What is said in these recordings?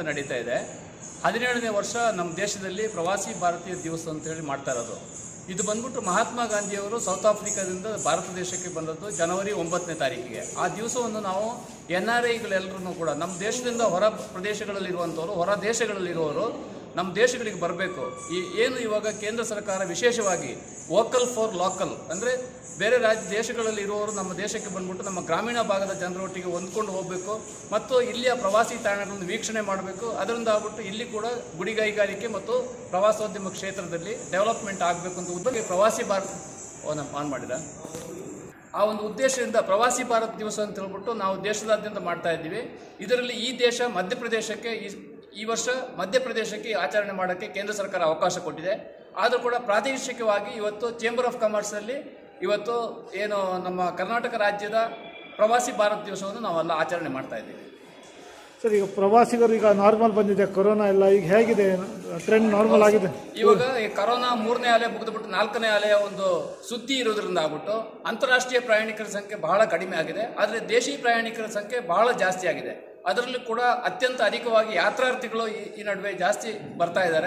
ನಡೀತಾ ಇದೆ ಹದಿನೇಳನೇ ವರ್ಷ ನಮ್ಮ ದೇಶದಲ್ಲಿ ಪ್ರವಾಸಿ ಭಾರತೀಯ ದಿವಸ ಅಂತ ಹೇಳಿ ಮಾಡ್ತಾ ಇರೋದು ಇದು ಬಂದ್ಬಿಟ್ಟು ಮಹಾತ್ಮ ಗಾಂಧಿಯವರು ಸೌತ್ ಆಫ್ರಿಕಾದಿಂದ ಭಾರತ ದೇಶಕ್ಕೆ ಬಂದದ್ದು ಜನವರಿ ಒಂಬತ್ತನೇ ತಾರೀಕಿಗೆ ಆ ದಿವಸವನ್ನು ನಾವು ಎನ್ ಆರ್ ಐಗಳೆಲ್ಲರೂ ಕೂಡ ನಮ್ಮ ದೇಶದಿಂದ ಹೊರ ಪ್ರದೇಶಗಳಲ್ಲಿರುವಂಥವ್ರು ಹೊರ ದೇಶಗಳಲ್ಲಿರುವವರು ನಮ್ಮ ದೇಶಗಳಿಗೆ ಬರಬೇಕು ಈ ಏನು ಇವಾಗ ಕೇಂದ್ರ ಸರ್ಕಾರ ವಿಶೇಷವಾಗಿ ವೋಕಲ್ ಫಾರ್ ಲೋಕಲ್ ಅಂದರೆ ಬೇರೆ ರಾಜ್ಯ ದೇಶಗಳಲ್ಲಿ ಇರುವವರು ನಮ್ಮ ದೇಶಕ್ಕೆ ಬಂದ್ಬಿಟ್ಟು ನಮ್ಮ ಗ್ರಾಮೀಣ ಭಾಗದ ಜನರೊಟ್ಟಿಗೆ ಹೊಂದ್ಕೊಂಡು ಹೋಗಬೇಕು ಮತ್ತು ಇಲ್ಲಿಯ ಪ್ರವಾಸಿ ತಾಣಗಳನ್ನು ವೀಕ್ಷಣೆ ಮಾಡಬೇಕು ಅದರಿಂದ ಆಗ್ಬಿಟ್ಟು ಇಲ್ಲಿ ಕೂಡ ಗುಡಿಗೈಗಾರಿಕೆ ಮತ್ತು ಪ್ರವಾಸೋದ್ಯಮ ಕ್ಷೇತ್ರದಲ್ಲಿ ಡೆವಲಪ್ಮೆಂಟ್ ಆಗಬೇಕು ಅಂತ ಉದ್ಯೋಗ ಪ್ರವಾಸಿ ಭಾರತ ಓ ನಮ್ಮ ಆನ್ ಮಾಡಿದ ಆ ಒಂದು ಉದ್ದೇಶದಿಂದ ಪ್ರವಾಸಿ ಭಾರತ ದಿವಸ ಅಂತ ಹೇಳ್ಬಿಟ್ಟು ನಾವು ದೇಶದಾದ್ಯಂತ ಮಾಡ್ತಾ ಇದ್ದೀವಿ ಇದರಲ್ಲಿ ಈ ದೇಶ ಮಧ್ಯಪ್ರದೇಶಕ್ಕೆ ಈ ಈ ವರ್ಷ ಮಧ್ಯಪ್ರದೇಶಕ್ಕೆ ಈ ಆಚರಣೆ ಮಾಡೋಕ್ಕೆ ಕೇಂದ್ರ ಸರ್ಕಾರ ಅವಕಾಶ ಕೊಟ್ಟಿದೆ ಆದರೂ ಕೂಡ ಪ್ರಾದೇಶಿಕವಾಗಿ ಇವತ್ತು ಚೇಂಬರ್ ಆಫ್ ಕಾಮರ್ಸಲ್ಲಿ ಇವತ್ತು ಏನು ನಮ್ಮ ಕರ್ನಾಟಕ ರಾಜ್ಯದ ಪ್ರವಾಸಿ ಭಾರತ ದಿವಸವನ್ನು ನಾವೆಲ್ಲ ಆಚರಣೆ ಮಾಡ್ತಾ ಇದ್ದೀವಿ ಸರ್ ಈಗ ಪ್ರವಾಸಿಗರು ಈಗ ನಾರ್ಮಲ್ ಬಂದಿದೆ ಕೊರೋನಾ ಎಲ್ಲ ಈಗ ಹೇಗಿದೆ ಟ್ರೆಂಡ್ ನಾರ್ಮಲ್ ಆಗಿದೆ ಇವಾಗ ಈ ಕರೋನಾ ಮೂರನೇ ಅಲೆ ಮುಗಿದ್ಬಿಟ್ಟು ನಾಲ್ಕನೇ ಅಲೆಯ ಒಂದು ಸುದ್ದಿ ಇರೋದ್ರಿಂದ ಆಗ್ಬಿಟ್ಟು ಅಂತಾರಾಷ್ಟ್ರೀಯ ಪ್ರಯಾಣಿಕರ ಸಂಖ್ಯೆ ಬಹಳ ಕಡಿಮೆ ಆಗಿದೆ ಆದರೆ ದೇಶಿ ಪ್ರಯಾಣಿಕರ ಸಂಖ್ಯೆ ಬಹಳ ಜಾಸ್ತಿ ಆಗಿದೆ ಅದರಲ್ಲೂ ಕೂಡ ಅತ್ಯಂತ ಅಧಿಕವಾಗಿ ಯಾತ್ರಾರ್ಥಿಗಳು ಈ ಈ ನಡುವೆ ಜಾಸ್ತಿ ಬರ್ತಾ ಇದ್ದಾರೆ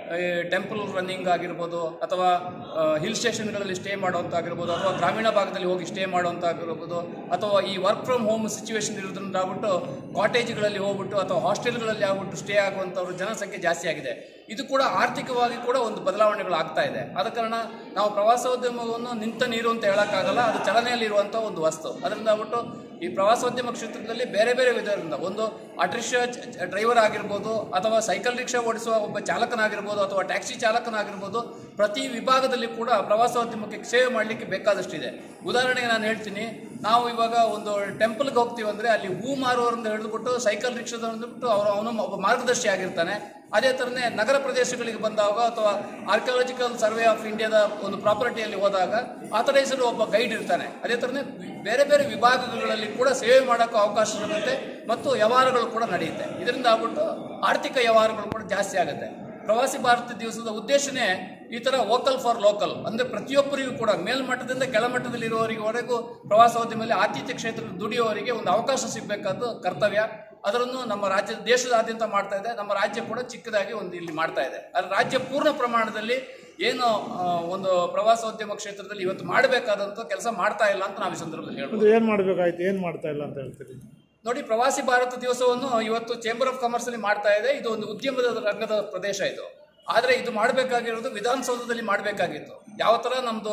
ಟೆಂಪಲ್ ರನ್ನಿಂಗ್ ಆಗಿರ್ಬೋದು ಅಥವಾ ಹಿಲ್ ಸ್ಟೇಷನ್ಗಳಲ್ಲಿ ಸ್ಟೇ ಮಾಡೋಂಥ ಆಗಿರ್ಬೋದು ಅಥವಾ ಗ್ರಾಮೀಣ ಭಾಗದಲ್ಲಿ ಹೋಗಿ ಸ್ಟೇ ಮಾಡೋಂಥ ಆಗಿರ್ಬೋದು ಅಥವಾ ಈ ವರ್ಕ್ ಫ್ರಮ್ ಹೋಮ್ ಸಿಚುವೇಶನ್ ಇರೋದ್ರಿಂದ ಆಗ್ಬಿಟ್ಟು ಕಾಟೇಜ್ಗಳಲ್ಲಿ ಹೋಗ್ಬಿಟ್ಟು ಅಥವಾ ಹಾಸ್ಟೆಲ್ಗಳಲ್ಲಿ ಆಗ್ಬಿಟ್ಟು ಸ್ಟೇ ಆಗುವಂಥವ್ರ ಜನಸಂಖ್ಯೆ ಜಾಸ್ತಿ ಆಗಿದೆ ಇದು ಕೂಡ ಆರ್ಥಿಕವಾಗಿ ಕೂಡ ಒಂದು ಬದಲಾವಣೆಗಳು ಆಗ್ತಾ ಇದೆ ಆದ ಕಾರಣ ನಾವು ಪ್ರವಾಸೋದ್ಯಮವನ್ನು ನಿಂತ ನೀರು ಅಂತ ಹೇಳೋಕ್ಕಾಗಲ್ಲ ಅದು ಚಲನೆಯಲ್ಲಿರುವಂಥ ಒಂದು ವಸ್ತು ಅದರಿಂದ ಆಗ್ಬಿಟ್ಟು ಈ ಪ್ರವಾಸೋದ್ಯಮ ಕ್ಷೇತ್ರದಲ್ಲಿ ಬೇರೆ ಬೇರೆ ವಿಧದಿಂದ ಒಂದು ಆಟೋರಿಕ್ಷಾ ಡ್ರೈವರ್ ಆಗಿರ್ಬೋದು ಅಥವಾ ಸೈಕಲ್ ರಿಕ್ಷಾ ಓಡಿಸುವ ಒಬ್ಬ ಚಾಲಕನಾಗಿರ್ಬೋದು ಅಥವಾ ಟ್ಯಾಕ್ಸಿ ಚಾಲಕನಾಗಿರ್ಬೋದು ಪ್ರತಿ ವಿಭಾಗದಲ್ಲಿ ಕೂಡ ಪ್ರವಾಸೋದ್ಯಮಕ್ಕೆ ಸೇವೆ ಮಾಡಲಿಕ್ಕೆ ಬೇಕಾದಷ್ಟಿದೆ ಉದಾಹರಣೆಗೆ ನಾನು ಹೇಳ್ತೀನಿ ನಾವು ಇವಾಗ ಒಂದು ಟೆಂಪಲ್ಗೆ ಹೋಗ್ತೀವಿ ಅಂದರೆ ಅಲ್ಲಿ ಹೂ ಮಾರುವವರಿಂದ ಹಿಡಿದುಬಿಟ್ಟು ಸೈಕಲ್ ರಿಕ್ಷಾದ ಹಿಡಿದುಬಿಟ್ಟು ಅವರು ಅವನು ಒಬ್ಬ ಮಾರ್ಗದರ್ಶಿ ಆಗಿರ್ತಾನೆ ಅದೇ ಥರನೇ ನಗರ ಪ್ರದೇಶಗಳಿಗೆ ಬಂದಾಗ ಅಥವಾ ಆರ್ಕಿಯಾಲಜಿಕಲ್ ಸರ್ವೆ ಆಫ್ ಇಂಡಿಯಾದ ಒಂದು ಪ್ರಾಪರ್ಟಿಯಲ್ಲಿ ಹೋದಾಗ ಆಥರೈಸರ್ ಒಬ್ಬ ಗೈಡ್ ಇರ್ತಾನೆ ಅದೇ ಥರನೇ ಬೇರೆ ಬೇರೆ ವಿಭಾಗಗಳಲ್ಲಿ ಕೂಡ ಸೇವೆ ಮಾಡೋಕ್ಕೂ ಅವಕಾಶ ಇರುತ್ತೆ ಮತ್ತು ವ್ಯವಹಾರಗಳು ಕೂಡ ನಡೆಯುತ್ತೆ ಇದರಿಂದ ಆಗ್ಬಿಟ್ಟು ಆರ್ಥಿಕ ವ್ಯವಹಾರಗಳು ಕೂಡ ಜಾಸ್ತಿ ಆಗುತ್ತೆ ಪ್ರವಾಸಿ ಭಾರತ ದಿವಸದ ಉದ್ದೇಶನೇ ಈ ಥರ ವೋಕಲ್ ಫಾರ್ ಲೋಕಲ್ ಅಂದರೆ ಪ್ರತಿಯೊಬ್ಬರಿಗೂ ಕೂಡ ಮೇಲ್ಮಟ್ಟದಿಂದ ಕೆಳಮಟ್ಟದಲ್ಲಿರುವವರಿವರೆಗೂ ಪ್ರವಾಸೋದ್ಯಮದಲ್ಲಿ ಆತಿಥ್ಯ ಕ್ಷೇತ್ರದಲ್ಲಿ ದುಡಿಯುವವರಿಗೆ ಒಂದು ಅವಕಾಶ ಸಿಗಬೇಕಾದ್ದು ಕರ್ತವ್ಯ ಅದನ್ನು ನಮ್ಮ ರಾಜ್ಯ ದೇಶದಾದ್ಯಂತ ಮಾಡ್ತಾ ಇದೆ ನಮ್ಮ ರಾಜ್ಯ ಕೂಡ ಚಿಕ್ಕದಾಗಿ ಒಂದು ಇಲ್ಲಿ ಮಾಡ್ತಾ ಇದೆ ಆದರೆ ರಾಜ್ಯ ಪೂರ್ಣ ಪ್ರಮಾಣದಲ್ಲಿ ಏನು ಆ, ಒಂದು ಪ್ರವಾಸೋದ್ಯಮ ಕ್ಷೇತ್ರದಲ್ಲಿ ಇವತ್ತು ಮಾಡಬೇಕಾದಂಥ ಕೆಲಸ ಮಾಡ್ತಾ ಇಲ್ಲ ಅಂತ ನಾವು ಈ ಸಂದರ್ಭದಲ್ಲಿ ಹೇಳ್ಬೋದು ಅಂದ್ರೆ ಏನ್ ಮಾಡ್ಬೇಕಾಯ್ತು ಏನ್ ಮಾಡ್ತಾ ಇಲ್ಲ ಅಂತ ಹೇಳ್ತೀರಿ ನೋಡಿ ಪ್ರವಾಸಿ ಭಾರತ ದಿವಸವನ್ನು ಇವತ್ತು ಚೇಂಬರ್ ಆಫ್ ಕಾಮರ್ಸ್ ಅಲ್ಲಿ ಮಾಡ್ತಾ ಇದೆ ಇದು ಒಂದು ಉದ್ಯಮದ ರಂಗದ ಪ್ರದೇಶ ಇದು ಆದರೆ ಇದು ಮಾಡಬೇಕಾಗಿರೋದು ವಿಧಾನಸೌಧದಲ್ಲಿ ಮಾಡಬೇಕಾಗಿತ್ತು ಯಾವ ಥರ ನಮ್ಮದು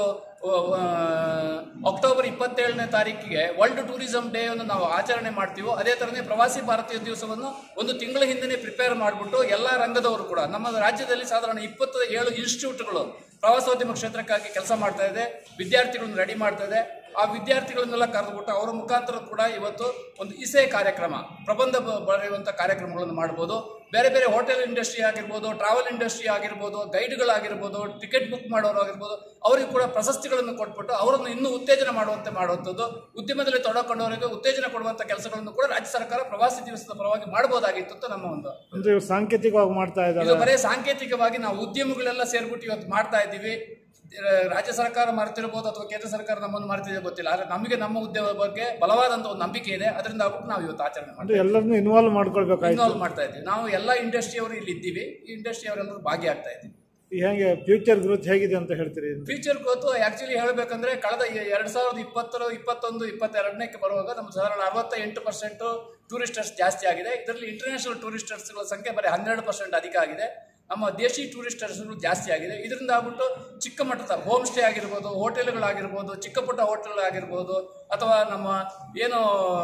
ಅಕ್ಟೋಬರ್ ಇಪ್ಪತ್ತೇಳನೇ ತಾರೀಕಿಗೆ ವರ್ಲ್ಡ್ ಟೂರಿಸಂ ಡೇ ಅನ್ನು ನಾವು ಆಚರಣೆ ಮಾಡ್ತೀವೋ ಅದೇ ಥರನೇ ಪ್ರವಾಸಿ ಭಾರತೀಯ ದಿವಸವನ್ನು ಒಂದು ತಿಂಗಳ ಹಿಂದೆನೇ ಪ್ರಿಪೇರ್ ಮಾಡಿಬಿಟ್ಟು ಎಲ್ಲ ರಂಗದವರು ಕೂಡ ನಮ್ಮ ರಾಜ್ಯದಲ್ಲಿ ಸಾಧಾರಣ ಇಪ್ಪತ್ತ ಏಳು ಇನ್ಸ್ಟಿಟ್ಯೂಟ್ಗಳು ಪ್ರವಾಸೋದ್ಯಮ ಕ್ಷೇತ್ರಕ್ಕಾಗಿ ಕೆಲಸ ಮಾಡ್ತಾ ಇದೆ ವಿದ್ಯಾರ್ಥಿಗಳನ್ನು ರೆಡಿ ಮಾಡ್ತಾ ಇದೆ ಆ ವಿದ್ಯಾರ್ಥಿಗಳನ್ನೆಲ್ಲ ಕರೆದುಬಿಟ್ಟು ಅವರ ಮುಖಾಂತರ ಕೂಡ ಇವತ್ತು ಒಂದು ಇಸೆ ಕಾರ್ಯಕ್ರಮ ಪ್ರಬಂಧ ಬ- ಬರೆಯುವಂಥ ಕಾರ್ಯಕ್ರಮಗಳನ್ನು ಮಾಡ್ಬೋದು ಬೇರೆ ಬೇರೆ ಹೋಟೆಲ್ ಇಂಡಸ್ಟ್ರಿ ಆಗಿರ್ಬೋದು ಟ್ರಾವೆಲ್ ಇಂಡಸ್ಟ್ರಿ ಆಗಿರ್ಬೋದು ಗೈಡ್ಗಳಾಗಿರ್ಬೋದು ಟಿಕೆಟ್ ಬುಕ್ ಮಾಡೋರು ಆಗಿರ್ಬೋದು ಅವರಿಗೆ ಕೂಡ ಪ್ರಶಸ್ತಿಗಳನ್ನು ಕೊಟ್ಬಿಟ್ಟು ಅವರನ್ನು ಇನ್ನೂ ಉತ್ತೇಜನ ಮಾಡುವಂತೆ ಮಾಡುವಂಥದ್ದು ಉದ್ಯಮದಲ್ಲಿ ತೊಡಕೊಂಡವರಿಗೆ ಉತ್ತೇಜನ ಕೊಡುವಂಥ ಕೆಲಸಗಳನ್ನು ಕೂಡ ರಾಜ್ಯ ಸರ್ಕಾರ ಪ್ರವಾಸಿ ದಿವಸದ ಪರವಾಗಿ ಮಾಡಬಹುದಾಗಿತ್ತು ಅಂತ ನಮ್ಮ ಒಂದು ಅಂದ್ರೆ ಇವ್ರು ಸಾಂಕೇತಿಕವಾಗಿ ಮಾಡ್ತಾ ಇದು ಇದ್ದಾರೆ ಬರೀ ಸಾಂಕೇತಿಕವಾಗಿ ನಾವು ಉದ್ಯಮಿಗಳೆಲ್ಲ ಸೇರ್ಬಿಟ್ಟು ಇವತ್ತು ಮಾಡ್ತಾ ಇದ್ದೀವಿ ಆ, ರಾಜ್ಯ ಸರ್ಕಾರ ಮರೆತಿರ್ಬೋದು ಅಥವಾ ಕೇಂದ್ರ ಸರ್ಕಾರ ನಮ್ಮನ್ನು ಮರೆತಿದೆ ಗೊತ್ತಿಲ್ಲ ಆದರೆ ನಮಗೆ ನಮ್ಮ ಉದ್ಯಮದ ಬಗ್ಗೆ ಬಲವಾದಂಥ ಒಂದು ನಂಬಿಕೆ ಇದೆ ಅದರಿಂದ ಆಗ್ಬಿಟ್ಟು ನಾವು ಇವತ್ತು ಆಚರಣೆ ಮಾಡ್ತೀವಿ ಅಂದ್ರೆ ಎಲ್ಲರನ್ನೂ ಇನ್ವಾಲ್ವ್ ಮಾಡ್ಕೊಳ್ಬೇಕಾಯ್ತು ಇನ್ವಾಲ್ವ್ ಮಾಡ್ತಾ ಇದ್ದೀವಿ ನಾವು ಎಲ್ಲ ಇಂಡಸ್ಟ್ರಿಯವರು ಇಲ್ಲಿ ಇದ್ದೀವಿ ಈ ಇಂಡಸ್ಟ್ರಿಯವರೆಲ್ಲರೂ ಭಾಗಿಯಾಗ್ತಾ ಇದ್ದೀವಿ ಈಗ ಹೇಗೆ ಫ್ಯೂಚರ್ ಗ್ರೋತ್ ಹೇಗಿದೆ ಅಂತ ಹೇಳ್ತೀರಿ ಫ್ಯೂಚರ್ ಗ್ರೋತ್ ಆಕ್ಚುಲಿ ಹೇಳಬೇಕಂದ್ರೆ ಕಳೆದ ಎರಡು ಸಾವಿರದ ಇಪ್ಪತ್ತರ ಇಪ್ಪತ್ತೊಂದು ಇಪ್ಪತ್ತೆರಡನೇಕ್ಕೆ ಬರುವಾಗ ನಮ್ಮ ಸಾಧಾರಣ ಅರವತ್ತ ಎಂಟು ಪರ್ಸೆಂಟ್ ಟೂರಿಸ್ಟರ್ಸ್ ಜಾಸ್ತಿ ಆಗಿದೆ ಇದರಲ್ಲಿ ಇಂಟರ್ನ್ಯಾಷನಲ್ ಟೂರಿಸ್ಟರ್ಸ್ಗಳ ಸಂಖ್ಯೆ ಬರೀ ಹನ್ನೆರಡು ಪರ್ಸೆಂಟ್ ಅಧಿಕ ಆಗಿದೆ ನಮ್ಮ ದೇಶಿ ಟೂರಿಸ್ಟರ್ಸ್ಗಳು ಜಾಸ್ತಿ ಆಗಿದೆ ಇದರಿಂದ ಆಗ್ಬಿಟ್ಟು ಚಿಕ್ಕ ಮಟ್ಟದ ಹೋಮ್ ಸ್ಟೇ ಆಗಿರ್ಬೋದು ಹೋಟೆಲ್ಗಳಾಗಿರ್ಬೋದು ಚಿಕ್ಕ ಪುಟ್ಟ ಹೋಟೆಲ್ಗಳಾಗಿರ್ಬೋದು ಅಥವಾ ನಮ್ಮ ಏನು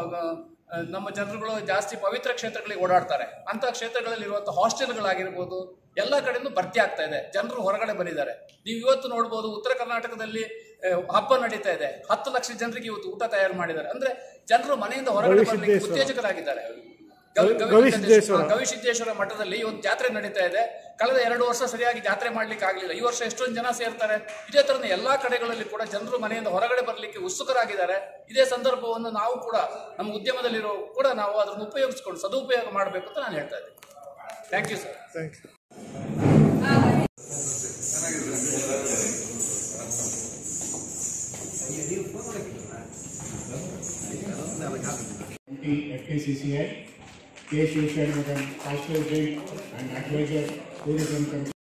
ಆ, ನಮ್ಮ ಜನರುಗಳು ಜಾಸ್ತಿ ಪವಿತ್ರ ಕ್ಷೇತ್ರಗಳಿಗೆ ಓಡಾಡ್ತಾರೆ ಅಂಥ ಕ್ಷೇತ್ರಗಳಲ್ಲಿರುವಂಥ ಹಾಸ್ಟೆಲ್ಗಳಾಗಿರ್ಬೋದು ಎಲ್ಲ ಕಡೆಯಿಂದ ಭರ್ತಿ ಆಗ್ತಾ ಇದೆ ಜನರು ಹೊರಗಡೆ ಬಂದಿದ್ದಾರೆ ನೀವು ಇವತ್ತು ನೋಡ್ಬೋದು ಉತ್ತರ ಕರ್ನಾಟಕದಲ್ಲಿ ಆ, ಹಬ್ಬ ನಡೀತಾ ಇದೆ ಹತ್ತು ಲಕ್ಷ ಜನರಿಗೆ ಇವತ್ತು ಊಟ ತಯಾರು ಮಾಡಿದ್ದಾರೆ ಅಂದ್ರೆ ಜನರು ಮನೆಯಿಂದ ಹೊರಗಡೆ ಬರಲಿಕ್ಕೆ ಗವಿಸಿದ್ದೇಶ್ವರ. ಉತ್ತೇಜಕರಾಗಿದ್ದಾರೆ ಗವಿ- ಗವಿ- ಗವಿಸಿದ್ದೇಶ್ವರ. ಹಾ, ಗವಿಸಿದ್ದೇಶ್ವರ ಮಠದಲ್ಲಿ ಇವತ್ತು ಜಾತ್ರೆ ನಡೀತಾ ಇದೆ ಕಳೆದ ಎರಡು ವರ್ಷ ಸರಿಯಾಗಿ ಜಾತ್ರೆ ಮಾಡ್ಲಿಕ್ಕೆ ಆಗಲಿಲ್ಲ ಈ ವರ್ಷ ಎಷ್ಟೊಂದು ಜನ ಸೇರ್ತಾರೆ ಇದೇ ತರದ ಎಲ್ಲಾ ಕಡೆಗಳಲ್ಲಿ ಕೂಡ ಜನರು ಮನೆಯಿಂದ ಹೊರಗಡೆ ಬರಲಿಕ್ಕೆ ಉತ್ಸುಕರಾಗಿದ್ದಾರೆ ಇದೇ ಸಂದರ್ಭವನ್ನು ನಾವು ಕೂಡ ನಮ್ಮ ಉದ್ಯಮದಲ್ಲಿರೋ ಕೂಡ ನಾವು ಅದನ್ನು ಉಪಯೋಗಿಸ್ಕೊಂಡು ಸದುಪಯೋಗ ಮಾಡಬೇಕು ಅಂತ ನಾನು ಹೇಳ್ತಾ ಇದ್ದೀನಿ thank you sir thank you FKCCI K. Shanmugam, Vice President and Advisor, Tourism Committee.